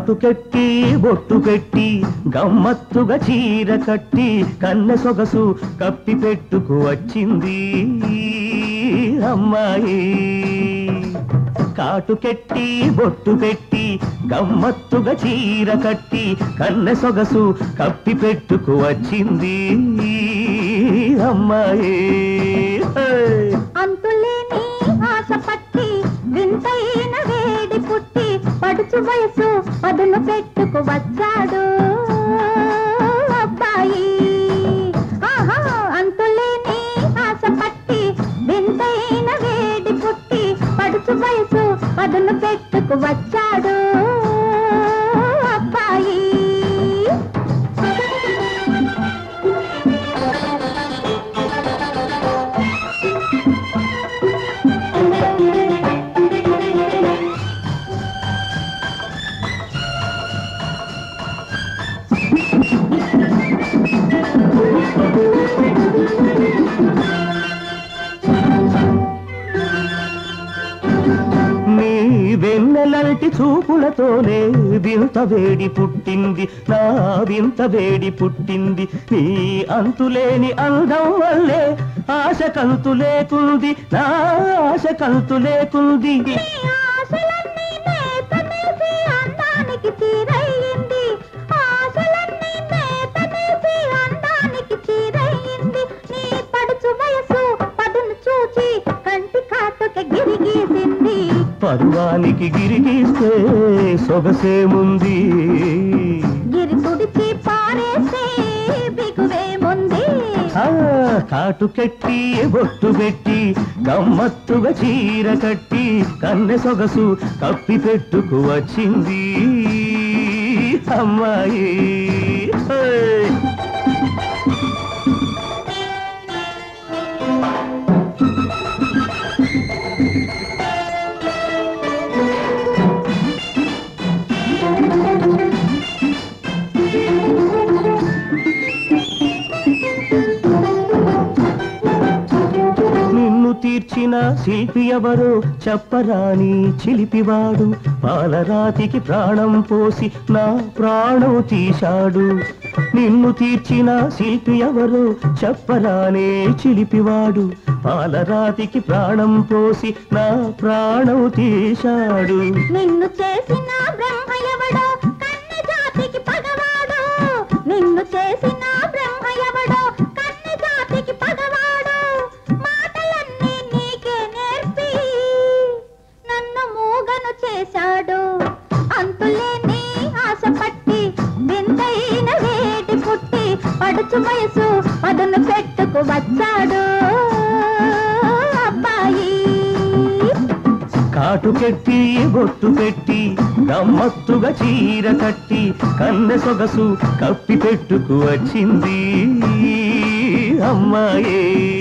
కాటుకెట్టి బొట్టు పెట్టి గమ్మత్తుగా చీర కట్టి కన్నె సొగసు కప్పి పెట్టుకు వచ్చింది అమ్మాయి కాటుకెట్టి బొట్టు పెట్టి గమ్మత్తుగా చీర కట్టి కన్నె సొగసు కప్పి పెట్టుకు వచ్చింది అమ్మాయి హే! అంతులేని ఆశ పట్టి వింతైన వేడి పుట్టి పడుచు వయసు పదును పెట్టుకు వచ్చాడు అబ్బాయి ఆహా అంతులేని ఆశ పట్టి వింతైన వేడి పుట్టి పడుచు వయసు పదును పెట్టుకు వచ్చాడు అబ్బాయి నీ వెన్నెలంటి చూపులతోనే వింత వేడి పుట్టింది నా వింత వేడి పుట్టింది నీ అంతులేని అందం వల్లే ఆశ కంతు లేకుంది నా ఆశ కంతు లేకుంది నీ ఆశలన్నీ నేతనేసి అందానికి చీరయ్యింది ఆశలన్నీ నేతనేసి అందానికి చీరయ్యింది నీ పడుచు వయసు పదును చూచి కంటి కాటుక గిరిగీసింది పరువానికి గిరిగిస్తే సొగసేముంది గిరి తుడిచి పారేసే బిగువేముంది ఆ కాటు కట్టి బొట్టు పెట్టి గమ్మత్తుగా చీర కట్టి కన్నె సొగసు కప్పి పెట్టుకు వచ్చింది అమ్మాయి హే! నిన్ను తీర్చిన శిల్పి ఎవరో చెప్పరాని చిలిపివాడు పాలరాతికి ప్రాణం పోసి నా ప్రాణం తీశాడు నిన్ను తీర్చిన శిల్పి ఎవరో చెప్పరానే చిలిపివాడు పాలరాతికి ప్రాణం పోసి నా ప్రాణం తీశాడు నిన్ను చేసిన బ్రహ్మ ఎవడో కన్నె జాతికి పగవాడు నిన్ను చేసిన బ్రహ్మ ఎవడో కన్నె జాతికి పగవాడు మాటలన్నీ నీకే నేర్పి నన్ను మూగను చేశాడు అంతులేని ఆశ పట్టి వింతైన వేడి పుట్టి పడుచు వయసు పదును పెట్టుకు వచ్చాడు అబ్బాయి కాటు కెట్టి బొట్టు పెట్టి గమ్మత్తుగా చీర కట్టి కన్నె సొగసు కప్పి పెట్టుకు వచ్చింది అమ్మాయి